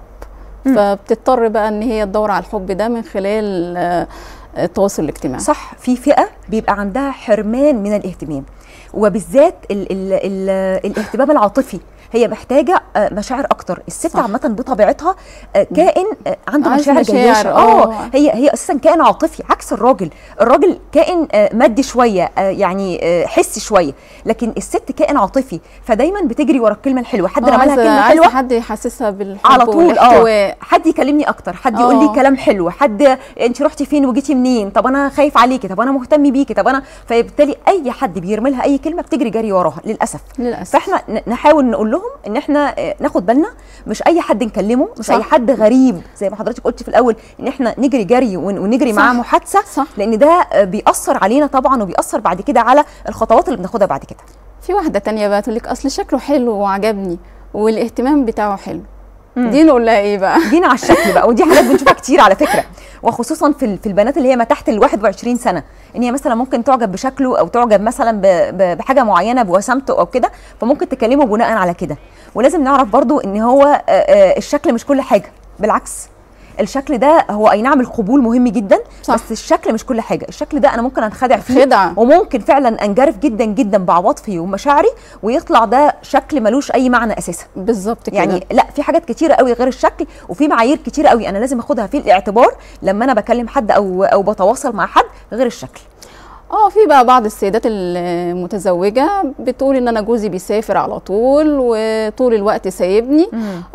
فبتضطر بقى ان هي تدور على الحب ده من خلال آه، التواصل الاجتماعي صح في فئه بيبقى عندها حرمان من الاهتمام وبالذات ال ال ال الاهتمام العاطفي هي محتاجه آه، مشاعر اكتر الست صح. عامه بطبيعتها آه، كائن آه، عنده عايز مشاعر مشاعر، جياشه آه. اه هي هي اساسا كائن عاطفي عكس الراجل الراجل كائن آه، مادي شويه آه، يعني آه، حسي شويه لكن الست كائن عاطفي فدايما بتجري ورا الكلمه الحلوه حد آه، رمى لها عايزة- كلمه عايزة حلوه حد يحسسها بالحب على طول اه والاحتواء حد يكلمني اكتر حد يقول آه. لي كلام حلو حد انت رحتي فين وجيتي منين طب انا خايف عليكي طب انا مهتم بيكي طب انا فبالتالي اي حد بيرمي لها اي كلمه بتجري جري وراها للاسف للاسف فاحنا ن- نحاول نقول لهم ان احنا آه، ناخد بالنا مش اي حد نكلمه مش صح. اي حد غريب زي ما حضرتك قلتي في الاول ان احنا نجري جري ون- ونجري صح. معاه محادثه صح. لان ده آه، بيأثر علينا طبعا وبيأثر بعد كده على الخطوات اللي بناخدها بعد كده في واحده تانية بقى تقول لك اصل شكله حلو وعجبني والاهتمام بتاعه حلو مم. دي نقول لها ايه بقى جينا على الشكل بقى ودي حاجات بنشوفها كتير على فكره وخصوصا في ال- في البنات اللي هي ما تحت ال 21 سنه ان هي مثلا ممكن تعجب بشكله او تعجب مثلا ب- ب- بحاجه معينه بوسامته او كده فممكن تكلمه بناء على كده ولازم نعرف برضو ان هو آه، آه، الشكل مش كل حاجه بالعكس الشكل ده هو اي نعم القبول مهم جدا صح. بس الشكل مش كل حاجه الشكل ده انا ممكن انخدع فيه خدعة. وممكن فعلا انجرف جدا جدا بعواطفي ومشاعري ويطلع ده شكل ملوش اي معنى اساسا بالظبط كده يعني لا في حاجات كتيره قوي غير الشكل وفي معايير كتيره قوي انا لازم اخدها في الاعتبار لما انا بكلم حد او او بتواصل مع حد غير الشكل اه في بقى بعض السيدات المتزوجه بتقول ان انا جوزي بيسافر على طول وطول الوقت سايبني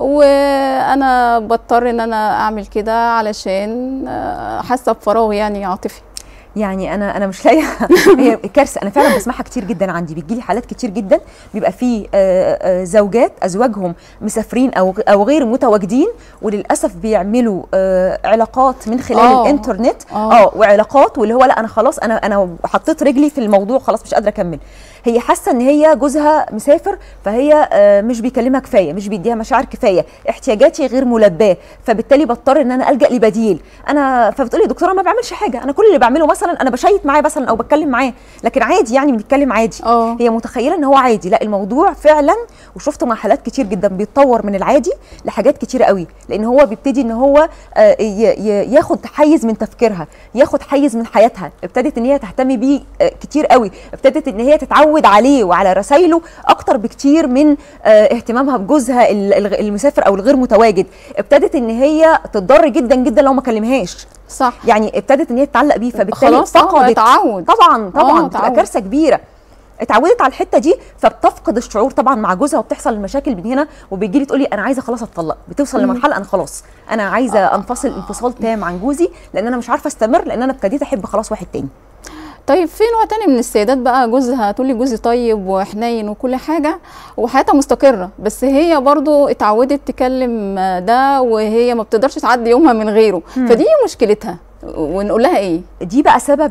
وانا بضطر ان انا اعمل كده علشان آه، حاسه بفراغ يعني عاطفي يعني انا انا مش لاقيه هي كارثه انا فعلا بسمعها كتير جدا عندي بتجي لي حالات كتير جدا بيبقى في آه، آه، زوجات ازواجهم مسافرين او او غير متواجدين وللاسف بيعملوا آه، علاقات من خلال آه. الانترنت آه. اه وعلاقات واللي هو لا انا خلاص انا انا حطيت رجلي في الموضوع خلاص مش قادره اكمل هي حاسه ان هي جوزها مسافر فهي آه، مش بيكلمها كفايه مش بيديها مشاعر كفايه احتياجاتي غير ملباه فبالتالي بضطر ان انا الجا لبديل انا فبتقولي يا دكتوره ما بعملش حاجه انا كل اللي بعمله مثلا انا بشيت معاه مثلا او بتكلم معاه لكن عادي يعني بنتكلم عادي اه هي متخيله ان هو عادي لا الموضوع فعلا وشفت مع حالات كتير جدا بيتطور من العادي لحاجات كتير قوي لان هو بيبتدي ان هو آه، ي- ي- ياخد حيز من تفكيرها ياخد حيز من حياتها ابتدت ان هي تهتم بيه آه، كتير قوي ابتدت ان هي تتعود عليه وعلى رسايله اكتر بكتير من آه، اهتمامها بجوزها ال- الغ- المسافر او الغير متواجد ابتدت ان هي تتضر جدا جدا لو ما كلمهاش صح يعني ابتدت ان هي تتعلق بيه فبالتالي خلاص آه، فقدت تعود طبعا طبعا آه، بتبقى تعود. كارثه كبيره اتعودت على الحته دي فبتفقد الشعور طبعا مع جوزها وبتحصل المشاكل من هنا وبيجي لي تقول لي انا عايزه خلاص اتطلق بتوصل لمرحله انا خلاص انا عايزه انفصل انفصال تام عن جوزي لان انا مش عارفه استمر لان انا ابتديت احب خلاص واحد تاني طيب في نوع تاني من السيدات بقى جوزها تقول لي جوزي طيب وحنين وكل حاجه وحياتها مستقره بس هي برضو اتعودت تكلم ده وهي ما بتقدرش تعدي يومها من غيره فدي مشكلتها ونقول لها ايه دي بقى سبب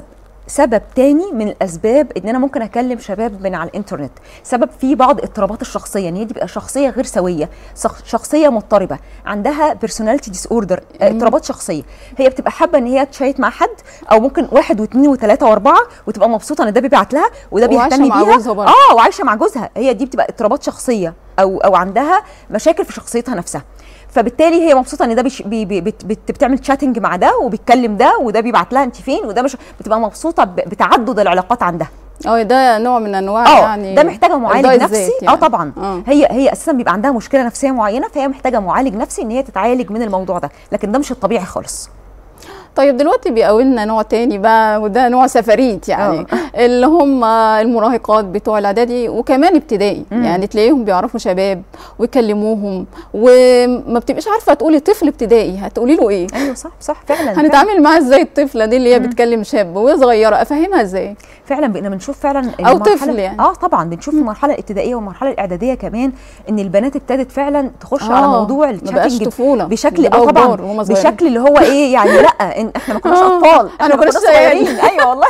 سبب تاني من الاسباب ان انا ممكن اكلم شباب من على الانترنت سبب في بعض اضطرابات الشخصيه ان هي دي بقى شخصيه غير سويه شخ- شخصيه مضطربه عندها بيرسوناليتي ديس اوردر اضطرابات شخصيه هي بتبقى حابه ان هي تشيت مع حد او ممكن واحد واثنين وثلاثه واربعه وتبقى مبسوطه ان ده بيبعت لها وده وعايشة بيهتم مع بيها جوزها برضه. اه وعايشه مع جوزها هي دي بتبقى اضطرابات شخصيه او او عندها مشاكل في شخصيتها نفسها فبالتالي هي مبسوطه ان ده بيش بي بي بت بت بتعمل تشاتنج مع ده وبيتكلم ده وده بيبعت لها انت فين وده مش بتبقى مبسوطه ب- بتعدد العلاقات عندها اه ده نوع من انواع اه يعني ده محتاجه معالج إرضاء نفسي الذات اه يعني. طبعا آه. هي هي اساسا بيبقى عندها مشكله نفسيه معينه فهي محتاجه معالج نفسي ان هي تتعالج من الموضوع ده لكن ده مش الطبيعي خالص طيب دلوقتي بيقاولنا نوع تاني بقى وده نوع سفريت يعني اللي هم المراهقات بتوع الاعدادي وكمان ابتدائي يعني تلاقيهم بيعرفوا شباب ويكلموهم وما بتبقيش عارفه تقولي طفل ابتدائي هتقولي له ايه ايوه صح صح فعلا فعلا, هنتعامل معاها ازاي الطفله دي اللي هي بتكلم شاب وهي صغيره افهمها ازاي فعلا بقينا بنشوف فعلا أو المرحلة- طفل يعني. اه طبعا بنشوف في المرحله الابتدائيه والمرحله الاعداديه كمان ان البنات ابتدت فعلا تخش على آه، موضوع ما بقاش الشاتنج طفوله بشكل بقوا اه طبعا كبار وهم صغيرين. بشكل اللي هو ايه يعني لا إن احنا ما كناش آه، اطفال إحنا احنا ما كنا كناش صغيرين صغيرين. ايوه والله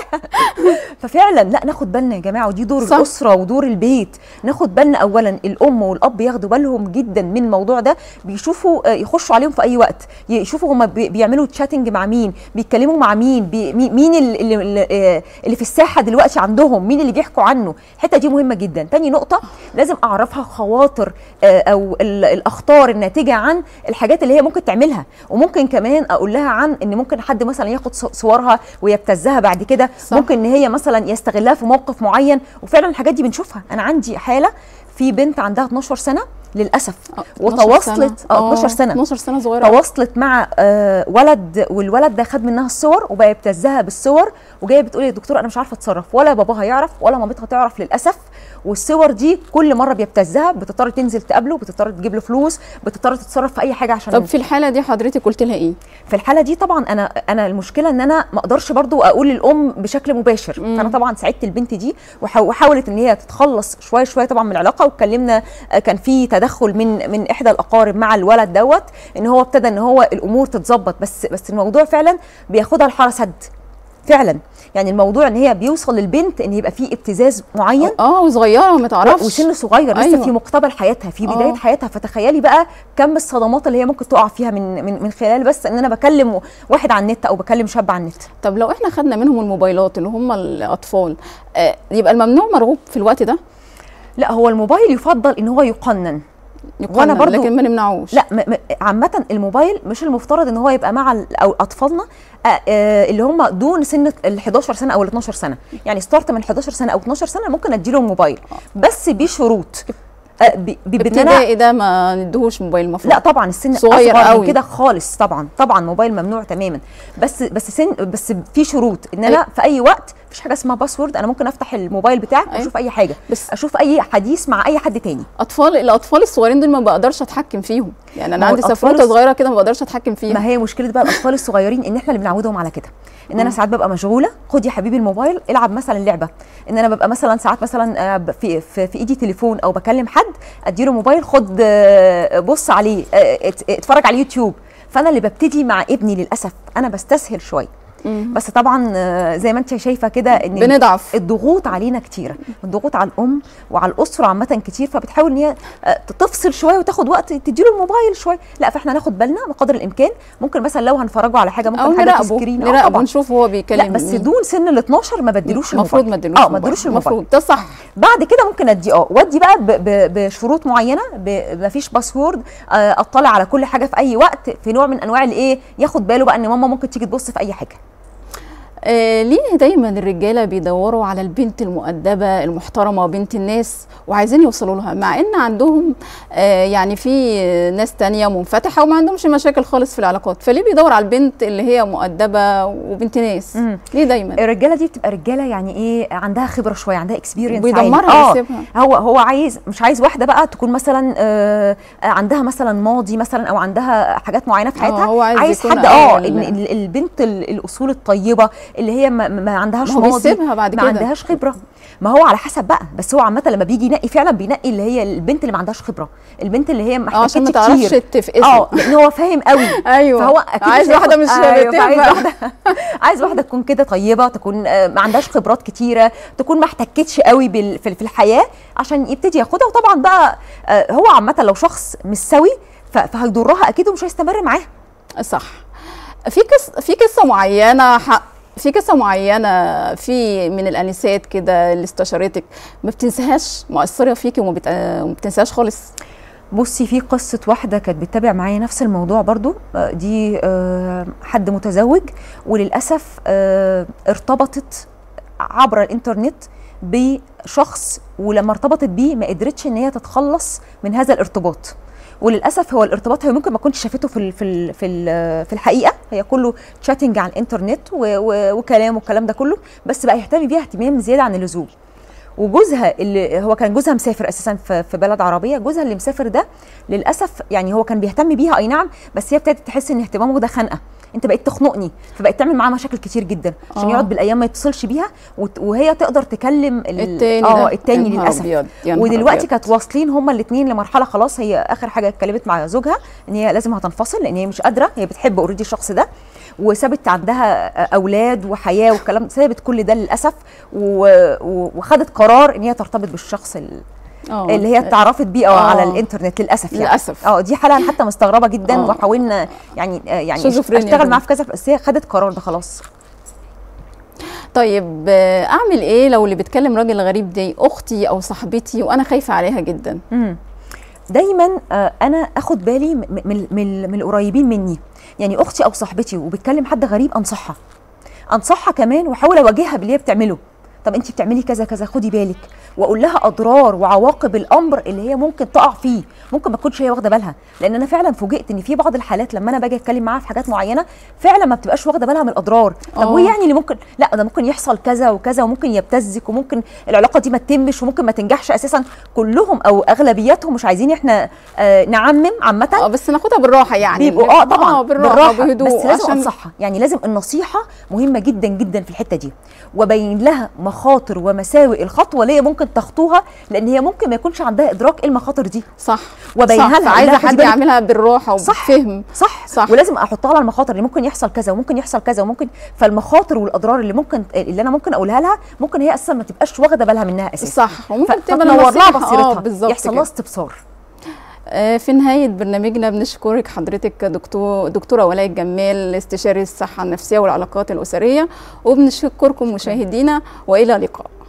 ففعلا لا ناخد بالنا يا جماعه ودي دور صح. الاسره ودور البيت ناخد بالنا اولا الام والاب ياخدوا بالهم جدا من الموضوع ده بيشوفوا آه، يخشوا عليهم في اي وقت يشوفوا هم بيعملوا تشاتنج مع مين بيتكلموا مع مين بي مي- مين اللي, اللي, آه، اللي في الساحه دلوقتي عندهم مين اللي بيحكوا عنه الحته دي مهمه جدا تاني نقطه لازم اعرفها خواطر آه، او ال- الاخطار الناتجه عن الحاجات اللي هي ممكن تعملها وممكن كمان اقول لها عن ان ممكن حد مثلا ياخد ص- صورها ويبتزها بعد كده صح. ممكن ان هي مثلا يستغلها في موقف معين وفعلا الحاجات دي بنشوفها انا عندي حاله في بنت عندها 12 سنه للاسف آه، 12 وتواصلت سنة. اه 12 سنه 12 سنه صغيره تواصلت مع آه ولد والولد ده خد منها الصور وبقى يبتزها بالصور وجايه بتقول يا دكتور انا مش عارفه اتصرف ولا باباها يعرف ولا مامتها تعرف للاسف والصور دي كل مره بيبتزها بتضطر تنزل تقابله بتضطر تجيب له فلوس بتضطر تتصرف في اي حاجه عشان طب في الحاله دي حضرتك قلت لها ايه في الحاله دي طبعا انا انا المشكله ان انا ما اقدرش برضو اقول للام بشكل مباشر فانا طبعا ساعدت البنت دي وحا- وحاولت ان هي تتخلص شويه شويه طبعا من العلاقه واتكلمنا آه، كان في تدخل من من احدى الاقارب مع الولد دوت ان هو ابتدى ان هو الامور تتظبط بس بس الموضوع فعلا بياخدها الحاره سد فعلا يعني الموضوع ان هي بيوصل للبنت ان يبقى في ابتزاز معين اه وصغيره ما تعرفش وسن صغير لسه أيوة. في مقتبل حياتها في بدايه آه. حياتها فتخيلي بقى كم الصدمات اللي هي ممكن تقع فيها من من من خلال بس ان انا بكلم واحد على النت او بكلم شاب على النت طب لو احنا خدنا منهم الموبايلات اللي هم الاطفال آه يبقى الممنوع مرغوب في الوقت ده لا هو الموبايل يفضل ان هو يقنن يقنن برضو- لكن ما نمنعوش لا م- م- عامة الموبايل مش المفترض ان هو يبقى مع ال- او اطفالنا آه، آه، اللي هم دون سن ال 11 سنة او ال 12 سنة يعني ستارت من 11 سنة او 12 سنة ممكن اديله موبايل بس بشروط آه، ب- ب- بان انا ابتدائي ده ما ندهوش موبايل المفروض لا طبعا السن صغير اصغر قوي. من كده خالص طبعا طبعا موبايل ممنوع تماما بس بس سن بس في شروط ان انا في اي وقت مفيش حاجه اسمها باسورد انا ممكن افتح الموبايل بتاعك أيوة. واشوف اي حاجه بس- اشوف اي حديث مع اي حد تاني اطفال الاطفال الصغيرين دول ما بقدرش اتحكم فيهم يعني ما انا هو عندي الأطفال سفروته الص- صغيره كده ما بقدرش اتحكم ما فيها هي مشكله بقى الاطفال الصغيرين ان احنا اللي بنعودهم على كده ان انا ساعات ببقى مشغوله خد يا حبيبي الموبايل العب مثلا لعبه ان انا ببقى مثلا ساعات مثلا آه، ب- في في, في ايدي تليفون او بكلم حد اديله موبايل خد آه، بص عليه آه، ات- اتفرج على اليوتيوب فانا اللي ببتدي مع ابني للاسف انا بستسهل شويه بس طبعا آه، زي ما انت شايفه كده ان بنضعف الضغوط علينا كتيره الضغوط على الام وعلى الاسره عامه كتير فبتحاول ان هي آه، تفصل شويه وتاخد وقت تديله الموبايل شويه لا فاحنا ناخد بالنا بقدر الامكان ممكن مثلا لو هنفرجه على حاجه ممكن او حاجه نراقبه تسكرين آه نراقبه طبعا نشوف هو بيكلم لا بس مين. دون سن ال 12 ما بديلوش المفروض الموبايل. ما اديلوش اه ما الموبايل. اديلوش الموبايل المفروض ده صح بعد كده ممكن ادي اه وادي بقى ب ب بشروط معينه ب- مفيش باسورد آه، اطلع على كل حاجه في اي وقت في نوع من انواع الايه ياخد باله بقى ان ماما ممكن تيجي تبص في اي حاجه آه ليه دايما الرجاله بيدوروا على البنت المؤدبه المحترمه بنت الناس وعايزين يوصلوا لها مع ان عندهم آه يعني في ناس تانية منفتحه وما عندهمش مشاكل خالص في العلاقات فليه بيدور على البنت اللي هي مؤدبه وبنت ناس مم. ليه دايما الرجاله دي بتبقى رجاله يعني ايه عندها خبره شويه عندها اكسبيرينس ويدمرها ويسيبها. هو هو عايز مش عايز واحده بقى تكون مثلا آه آه، عندها مثلا ماضي مثلا او عندها حاجات معينه في آه، حياتها هو عايز عايز يكون حد اه أول- إن ال- البنت ال- الاصول الطيبه اللي هي ما, ما عندهاش ما هو ماضي بيسيبها بعد ما كده. عندهاش خبره ما هو على حسب بقى بس هو عامه لما بيجي ينقي فعلا بينقي اللي هي البنت اللي ما عندهاش خبره البنت اللي هي ما اه عشان ما احتكتش تعرفش كتير تفقسه اه لان هو فاهم قوي ايوه فهو اكيد عايز مش واحده هياخد- مش أيوة، فعايز بتفهم واحده عايز واحده تكون كده طيبه تكون آه، ما عندهاش خبرات كتيره تكون ما احتكتش قوي بال- في في الحياه عشان يبتدي ياخدها وطبعا بقى آه، هو عامه لو شخص مش سوي ف- فهيضرها اكيد ومش هيستمر معاها صح في قصه في قصه معينه ح... في قصه معينه في من الانسات كده اللي استشارتك ما بتنساهاش مؤثره فيكي وما بت... وما بتنساهاش خالص بصي في قصة واحدة كانت بتتابع معايا نفس الموضوع برضو آه، دي آه، حد متزوج وللأسف آه، ارتبطت عبر الإنترنت بشخص ولما ارتبطت بيه ما قدرتش ان هي تتخلص من هذا الارتباط وللاسف هو الارتباط هي ممكن ما كنتش شافته في ال في ال في, ال في الحقيقه هي كله تشاتنج على الانترنت و- و- وكلام والكلام ده كله بس بقى يهتم بيها اهتمام زياده عن اللزوم وجوزها اللي هو كان جوزها مسافر اساسا في في بلد عربيه جوزها اللي مسافر ده للاسف يعني هو كان بيهتم بيها اي نعم بس هي ابتدت تحس ان اهتمامه ده خنقه انت بقيت تخنقني فبقت تعمل معاه مشاكل كتير جدا عشان آه. يقعد بالايام ما يتصلش بيها وت- وهي تقدر تكلم ال- التاني اه ده. التاني يا نهار للاسف أبيض، يا نهار ودلوقتي أبيض. كانت واصلين هما الاثنين لمرحله خلاص هي اخر حاجه اتكلمت مع زوجها ان هي لازم هتنفصل لان هي مش قادره هي بتحب اوريدي الشخص ده وسابت عندها اولاد وحياه والكلام سابت كل ده للاسف و... و... وخدت قرار ان هي ترتبط بالشخص ال... اه اللي هي اتعرفت بيه أو آه. على الانترنت للاسف يعني للأسف. اه دي حاله أنا حتى مستغربه جدا آه. وحاولنا يعني آه يعني شيزوفرينيا اشتغل كده. معاها في كذا بس هي خدت قرار ده خلاص طيب آه، اعمل ايه لو اللي بيتكلم راجل غريب دي اختي او صاحبتي وانا خايفه عليها جدا مم. دايما آه، انا اخد بالي م- من من من القريبين مني يعني اختي او صاحبتي وبتكلم حد غريب انصحها انصحها كمان واحاول اواجهها باللي هي بتعمله طب انت بتعملي كذا كذا خدي بالك واقول لها اضرار وعواقب الامر اللي هي ممكن تقع فيه ممكن ما تكونش هي واخده بالها لان انا فعلا فوجئت ان في بعض الحالات لما انا باجي اتكلم معاها في حاجات معينه فعلا ما بتبقاش واخده بالها من الاضرار طب آه. وايه يعني اللي ممكن لا ده ممكن يحصل كذا وكذا وممكن يبتزك وممكن العلاقه دي ما تتمش وممكن ما تنجحش اساسا كلهم او اغلبيتهم مش عايزين احنا آه نعمم عامه اه بس ناخدها بالراحه يعني بيبقوا اه طبعا آه بالراحه, بالراحه بهدوء بس لازم عشان انصحها يعني لازم النصيحه مهمه جدا جدا في الحته دي وبين لها مخاطر ومساوئ الخطوه اللي هي ممكن تخطوها لان هي ممكن ما يكونش عندها ادراك ايه المخاطر دي صح وبينها صح لها، عايزه لا، خدي حد بالك. يعملها بالراحه صح. وبفهم صح صح. ولازم احطها على المخاطر اللي ممكن يحصل كذا وممكن يحصل كذا وممكن فالمخاطر والاضرار اللي ممكن اللي انا ممكن اقولها لها ممكن هي اساسا ما تبقاش واخده بالها منها اساسا صح وممكن ف- تبقى فتنور لها نصيحة. بصيرتها اه بالظبط يحصل كده. لها استبصار آه، في نهاية برنامجنا بنشكرك حضرتك دكتور دكتورة ولاء الجمال استشاري الصحة النفسية والعلاقات الأسرية وبنشكركم مشاهدينا وإلى اللقاء